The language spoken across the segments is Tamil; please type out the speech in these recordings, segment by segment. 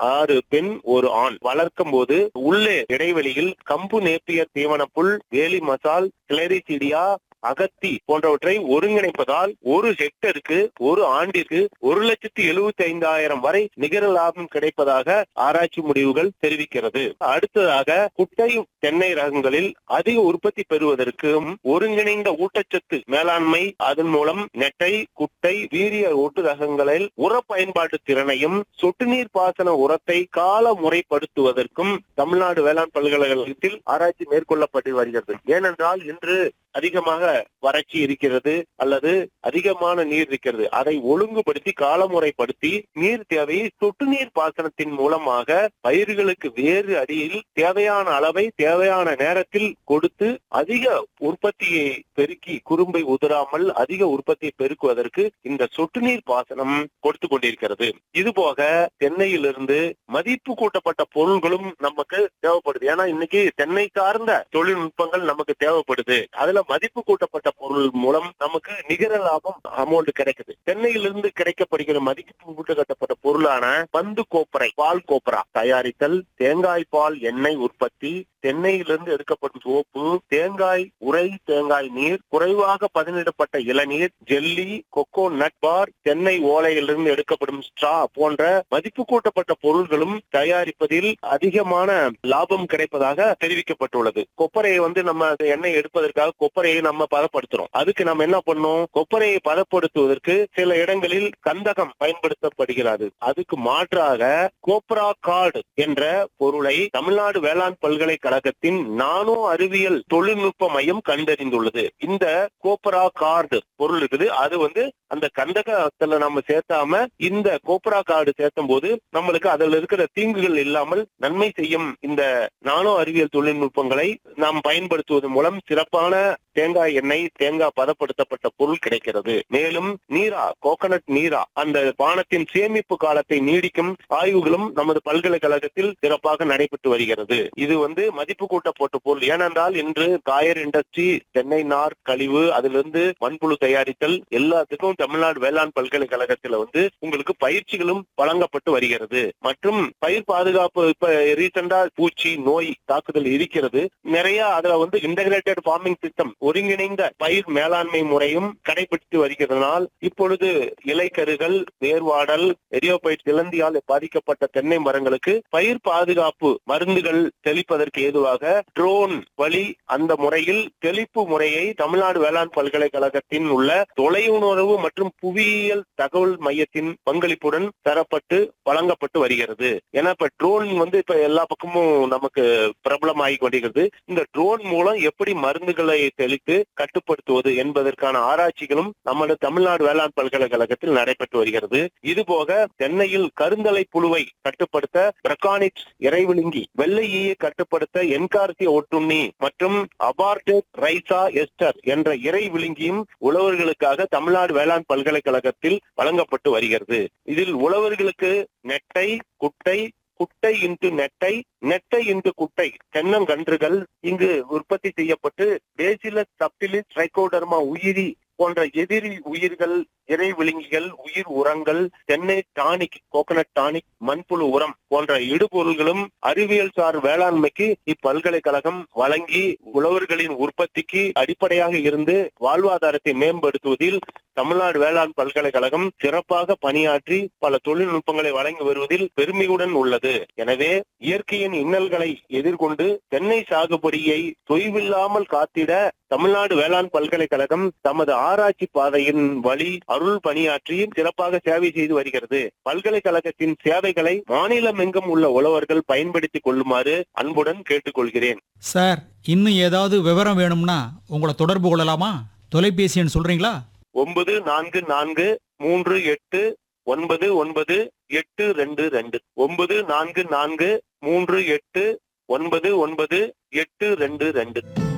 ஆறு பெண் ஒரு ஆண் வளர்க்கும் போது உள்ளே இடைவெளியில் கம்பு நேப்பியர் தீவனப்புல் வேலி மசால் கிளரிசிடியா அகத்தி போன்றவற்றை ஒருங்கிணைப்பதால் ஒரு ஹெக்டருக்கு ஒரு ஆண்டிற்கு ஒரு லட்சத்தி எழுபத்தி ஐந்தாயிரம் வரை நிகர லாபம் கிடைப்பதாக ஆராய்ச்சி முடிவுகள் தெரிவிக்கிறது அடுத்ததாக குட்டை தென்னை ரகங்களில் அதிக உற்பத்தி பெறுவதற்கும் ஒருங்கிணைந்த ஊட்டச்சத்து மேலாண்மை அதன் மூலம் நெட்டை குட்டை வீரிய ஒட்டு ரகங்களில் உர பயன்பாட்டு திறனையும் சொட்டு நீர் பாசன உரத்தை கால முறைப்படுத்துவதற்கும் தமிழ்நாடு வேளாண் பல்கலைக்கழகத்தில் ஆராய்ச்சி மேற்கொள்ளப்பட்டு வருகிறது ஏனென்றால் இன்று அதிகமாக வறட்சி இருக்கிறது அல்லது அதிகமான நீர் இருக்கிறது அதை ஒழுங்குபடுத்தி காலமுறைப்படுத்தி நீர் தேவையை சொட்டு நீர் பாசனத்தின் மூலமாக பயிர்களுக்கு வேறு அடியில் தேவையான அளவை தேவையான நேரத்தில் கொடுத்து அதிக உற்பத்தியை பெருக்கி குறும்பை உதிராமல் அதிக உற்பத்தியை பெருக்குவதற்கு இந்த சொட்டு நீர் பாசனம் கொடுத்து கொண்டிருக்கிறது இது போக தென்னையிலிருந்து மதிப்பு கூட்டப்பட்ட பொருள்களும் நமக்கு தேவைப்படுது ஏன்னா இன்னைக்கு தென்னை சார்ந்த தொழில்நுட்பங்கள் நமக்கு தேவைப்படுது அதுல மதிப்பு கூட்டப்பட்ட பொருள் மூலம் நமக்கு நிகர லாபம் அமௌண்ட் கிடைக்குது தென்னையிலிருந்து கிடைக்கப்படுகிற மதிப்பு கூட்டப்பட்ட பொருளான பந்து கோப்பரை பால் கோப்பரா தயாரித்தல் தேங்காய் பால் எண்ணெய் உற்பத்தி தென்னையிலிருந்து எடுக்கப்படும் சோப்பு தேங்காய் உரை தேங்காய் நீர் குறைவாக பதனிடப்பட்ட இளநீர் ஜெல்லி கொக்கோ நட் பார் தென்னை ஓலையிலிருந்து எடுக்கப்படும் ஸ்ட்ரா போன்ற மதிப்பு கூட்டப்பட்ட பொருள்களும் தயாரிப்பதில் அதிகமான லாபம் கிடைப்பதாக தெரிவிக்கப்பட்டுள்ளது கொப்பரையை வந்து நம்ம எண்ணெய் எடுப்பதற்காக கொப்பரையை நம்ம பதப்படுத்துறோம் அதுக்கு நம்ம என்ன பண்ணோம் கொப்பரையை பதப்படுத்துவதற்கு சில இடங்களில் கந்தகம் பயன்படுத்தப்படுகிறது அதுக்கு மாற்றாக கோப்ரா கார்டு என்ற பொருளை தமிழ்நாடு வேளாண் பல்கலைக்கழகத்தின் நானோ அறிவியல் தொழில்நுட்ப மையம் கண்டறிந்துள்ளது இந்த கோப்ரா கார்டு பொருள் இருக்குது அது வந்து அந்த கந்தகத்துல நம்ம சேர்த்தாம இந்த கோப்ரா கார்டு சேர்த்தும் போது நம்மளுக்கு அதுல இருக்கிற தீங்குகள் இல்லாமல் நன்மை செய்யும் இந்த நானோ அறிவியல் தொழில்நுட்பங்களை நாம் பயன்படுத்துவதன் மூலம் சிறப்பான தேங்காய் எண்ணெய் தேங்காய் பதப்படுத்தப்பட்ட பொருள் கிடைக்கிறது மேலும் நீரா கோகனட் நீரா அந்த பானத்தின் சேமிப்பு காலத்தை நீடிக்கும் ஆய்வுகளும் நமது பல்கலைக்கழகத்தில் சிறப்பாக நடைபெற்று வருகிறது இது வந்து மதிப்பு கூட்டப்பட்ட பொருள் ஏனென்றால் இன்று காயர் இண்டஸ்ட்ரி தென்னை நார் கழிவு அதிலிருந்து மண்புழு தயாரித்தல் எல்லாத்துக்கும் தமிழ்நாடு வேளாண் பல்கலைக்கழகத்துல வந்து உங்களுக்கு பயிற்சிகளும் வழங்கப்பட்டு வருகிறது மற்றும் பயிர் பாதுகாப்பு இப்ப ரீசெண்டா பூச்சி நோய் தாக்குதல் இருக்கிறது நிறைய அதுல வந்து இன்டகிரேட்டட் ஃபார்மிங் சிஸ்டம் ஒருங்கிணைந்த பயிர் மேலாண்மை முறையும் கடைபிடித்து வருகிறதனால் இப்பொழுது இலைக்கருகள் வேர்வாடல் எரியோபைட் சிலந்தியால் பாதிக்கப்பட்ட தென்னை மரங்களுக்கு பயிர் பாதுகாப்பு மருந்துகள் தெளிப்பதற்கு ஏதுவாக ட்ரோன் வழி அந்த முறையில் தெளிப்பு முறையை தமிழ்நாடு வேளாண் பல்கலைக்கழகத்தின் உள்ள தொலையுணர்வு மற்றும் புவியியல் தகவல் மையத்தின் பங்களிப்புடன் தரப்பட்டு வழங்கப்பட்டு வருகிறது ஏன்னா இப்ப ட்ரோன் வந்து இப்ப எல்லா பக்கமும் நமக்கு பிரபலமாகி கொண்டிருக்கிறது இந்த ட்ரோன் மூலம் எப்படி மருந்துகளை தெளித்து கட்டுப்படுத்துவது என்பதற்கான ஆராய்ச்சிகளும் நமது தமிழ்நாடு வேளாண் பல்கலைக்கழகத்தில் நடைபெற்று வருகிறது இது போக தென்னையில் கருந்தலை புழுவை கட்டுப்படுத்த பிரகானிக்ஸ் இறைவிழுங்கி வெள்ளை ஈயை கட்டுப்படுத்த என்கார்சி ஒட்டுண்ணி மற்றும் அபார்டெட் ரைசா எஸ்டர் என்ற இறை விழுங்கியும் உழவர்களுக்காக தமிழ்நாடு வேளாண் பல்கலைக்கழகத்தில் வழங்கப்பட்டு வருகிறது இதில் உழவர்களுக்கு நெட்டை குட்டை குட்டை இன்டு நெட்டை நெட்டை இன்டு குட்டை தென்னங்கன்றுகள் இங்கு உற்பத்தி செய்யப்பட்டு பேசிலஸ் சப்டிலிஸ் ட்ரைகோடர்மா உயிரி போன்ற எதிரி உயிர்கள் இறை விழுங்கிகள் உயிர் உரங்கள் தென்னை டானிக் கோகனட் டானிக் மண்புழு உரம் போன்ற இடுபொருள்களும் அறிவியல் சார் வேளாண்மைக்கு இப்பல்கலைக்கழகம் வழங்கி உழவர்களின் உற்பத்திக்கு அடிப்படையாக இருந்து வாழ்வாதாரத்தை மேம்படுத்துவதில் தமிழ்நாடு வேளாண் பல்கலைக்கழகம் சிறப்பாக பணியாற்றி பல தொழில்நுட்பங்களை வழங்கி வருவதில் பெருமையுடன் உள்ளது எனவே இயற்கையின் இன்னல்களை எதிர்கொண்டு தென்னை சாகுபடியை தொய்வில்லாமல் காத்திட தமிழ்நாடு வேளாண் பல்கலைக்கழகம் தமது ஆராய்ச்சி பாதையின் வழி அருள் பணியாற்றி சிறப்பாக சேவை செய்து வருகிறது பல்கலைக்கழகத்தின் சேவைகளை மாநிலமெங்கும் உள்ள உழவர்கள் பயன்படுத்திக் கொள்ளுமாறு அன்புடன் கேட்டுக்கொள்கிறேன் சார் இன்னும் ஏதாவது விவரம் வேணும்னா உங்களை தொடர்பு கொள்ளலாமா தொலைபேசி எண் சொல்றீங்களா ஒன்பது நான்கு நான்கு மூன்று எட்டு ஒன்பது ஒன்பது எட்டு ரெண்டு ரெண்டு ஒன்பது நான்கு நான்கு மூன்று எட்டு ஒன்பது ஒன்பது எட்டு ரெண்டு ரெண்டு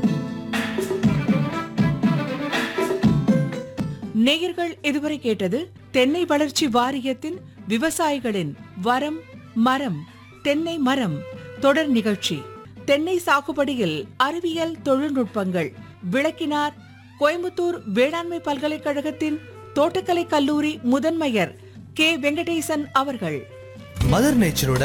நேயர்கள் இதுவரை கேட்டது தென்னை வளர்ச்சி வாரியத்தின் விவசாயிகளின் வரம் மரம் தென்னை மரம் தொடர் நிகழ்ச்சி தென்னை சாகுபடியில் அறிவியல் தொழில்நுட்பங்கள் விளக்கினார் கோயம்புத்தூர் வேளாண்மை பல்கலைக்கழகத்தின் தோட்டக்கலை கல்லூரி முதன்மையர் கே வெங்கடேசன் அவர்கள் மதர் நேச்சரோட